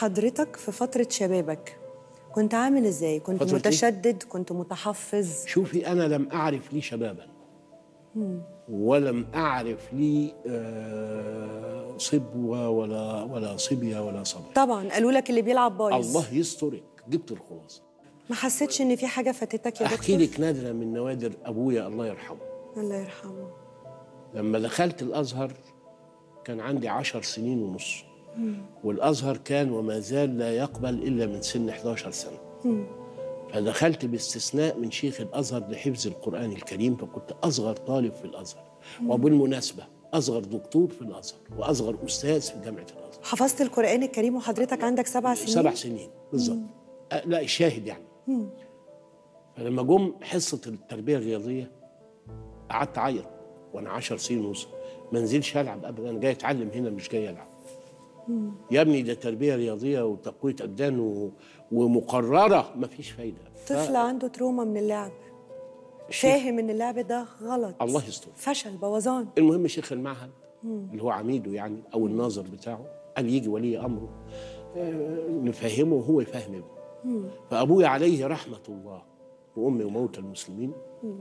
حضرتك في فترة شبابك كنت عامل ازاي؟ كنت فترة إيه؟ متشدد كنت متحفظ شوفي انا لم اعرف لي شبابا ولم اعرف لي آه، صبوه ولا ولا صبيه ولا صبر طبعا قالوا لك اللي بيلعب بايظ الله يسترك جبت الخلاصه ما حسيتش ان في حاجة فاتتك يا دكتور؟ احكي لك نادره من نوادر ابويا الله يرحمه الله يرحمه لما دخلت الازهر كان عندي عشر سنين ونص والازهر كان وما زال لا يقبل الا من سن 11 سنه فدخلت باستثناء من شيخ الازهر لحفظ القران الكريم فكنت اصغر طالب في الازهر وبالمناسبه اصغر دكتور في الازهر واصغر استاذ في جامعه الازهر حفظت القرآن الكريم وحضرتك عندك سبع سنين؟ سبع سنين بالظبط أه، لا الشاهد يعني فلما جم حصه التربيه الرياضيه قعدت اعيط وانا 10 سنين ونص ما انزلش العب ابدا انا جاي اتعلم هنا مش جاي العب يا ابني ده تربيه رياضيه وتقويه ابدان و... ومقرره ما فيش فايده طفل عنده تروما من اللعب فاهم ان اللعب ده غلط الله يستر فشل بوظان المهم شيخ المعهد اللي هو عميده يعني او الناظر بتاعه قال يجي ولي امره آه، نفهمه وهو يفهم ابنه فابويا عليه رحمه الله وامي وموتى المسلمين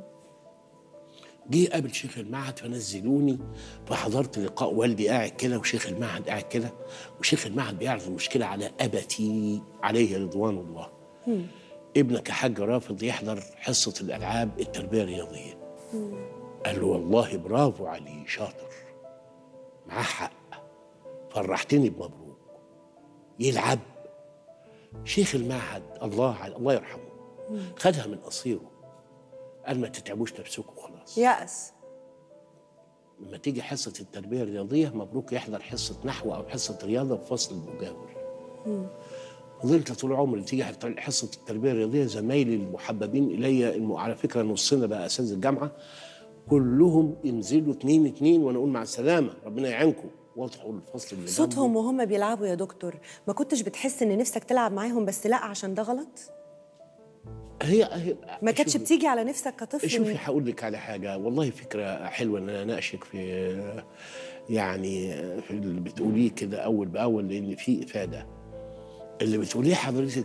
جه قابل شيخ المعهد فنزلوني فحضرت لقاء والدي قاعد كده وشيخ المعهد قاعد كده وشيخ المعهد بيعرض المشكله على ابتي عليه رضوان الله ابنك يا حاج رافض يحضر حصه الالعاب التربيه الرياضيه قال له والله برافو عليه شاطر معاه حق فرحتني بمبروك يلعب شيخ المعهد الله الله يرحمه خدها من قصيره قال ما تتعبوش نفسكم خلاص يأس لما تيجي حصه التربيه الرياضيه مبروك يحضر حصه نحو او حصه رياضه في فصل المجاور فضلت طول عمري تيجي حصه التربيه الرياضيه زمايلي المحببين الي الم- على فكره نصنا بقى اساتذه الجامعه كلهم ينزلوا اتنين اتنين وانا اقول مع السلامه ربنا يعينكم واضحوا الفصل اللي صوتهم وهم بيلعبوا يا دكتور ما كنتش بتحس ان نفسك تلعب معاهم بس لا عشان ده غلط جنبي. هي هي ما كانتش شوفي- بتيجي على نفسك كطفل شوفي من- هقول لك على حاجه والله فكره حلوه ان انا اناقشك في يعني في اللي بتقوليه كده اول باول لان في افاده اللي بتقوليه حضرتك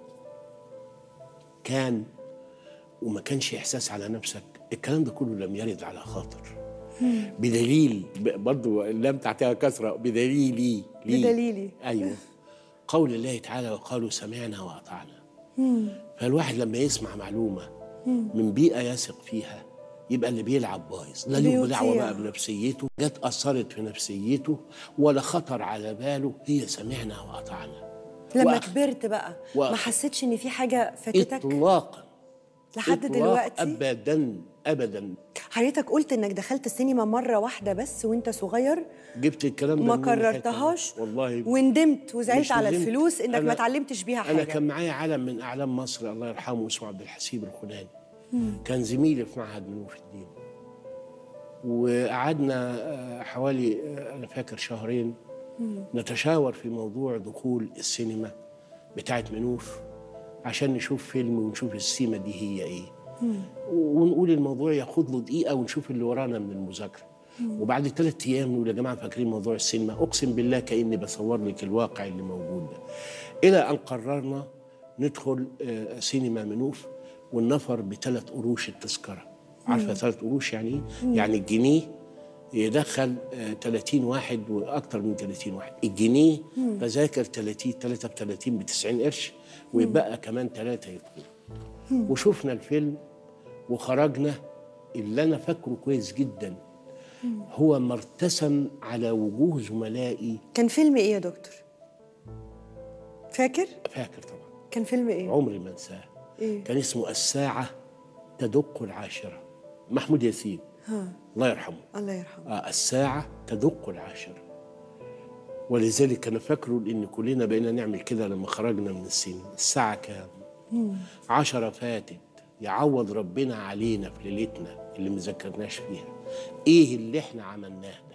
كان وما كانش احساس على نفسك الكلام ده كله لم يرد على خاطر بدليل ب- برضو اللام تحتها كسره بدليلي لي. بدليلي. ايوه قول الله تعالى وقالوا سمعنا واطعنا فالواحد لما يسمع معلومه من بيئه يثق فيها يبقى اللي بيلعب بايظ لا له بيطيع. دعوه بقى بنفسيته جت اثرت في نفسيته ولا خطر على باله هي سمعنا واطعنا لما وأخ- كبرت بقى وأخ- ما حسيتش ان في حاجه فاتتك اطلاقا لحد إطلاق دلوقتي ابدا ابدا حضرتك قلت انك دخلت السينما مره واحده بس وانت صغير جبت الكلام ده ما منين الحتة دي؟ كررتهاش والله وندمت وزعلت مش على ندمت. الفلوس انك ما أنا- اتعلمتش بيها انا حاجه كان معايا علم من اعلام مصر الله يرحمه اسمه عبد الحسيب الخناني كان زميلي في معهد منوف الدين وقعدنا آه، حوالي آه، انا فاكر شهرين نتشاور في موضوع دخول السينما بتاعت منوف عشان نشوف فيلم ونشوف السيما دي هي ايه ونقول الموضوع ياخد له دقيقه ونشوف اللي ورانا من المذاكره وبعد ثلاث ايام نقول يا جماعه فاكرين موضوع السينما اقسم بالله كاني بصور لك الواقع اللي موجود ده الى ان قررنا ندخل آه، سينما منوف والنفر بثلاث قروش التذكره عارفه ثلاث قروش يعني ايه؟ يعني الجنيه يدخل آه، 30 واحد واكثر من 30 واحد الجنيه تذاكر 30 3 ب 30 ب 90 قرش ويبقى كمان ثلاثه يدخلوا وشفنا الفيلم وخرجنا اللي انا فاكره كويس جدا هو ما ارتسم على وجوه زملائي كان فيلم ايه يا دكتور فاكر فاكر طبعا كان فيلم ايه عمري ما انساه إيه؟ كان اسمه الساعه تدق العاشره محمود ياسين ها الله يرحمه الله يرحمه آه الساعة تدق العاشرة ولذلك أنا فاكره إن كلنا بقينا نعمل كده لما خرجنا من السينما الساعة كام؟ عشرة فاتت يعوض ربنا علينا في ليلتنا اللي ما ذكرناش فيها إيه اللي إحنا عملناه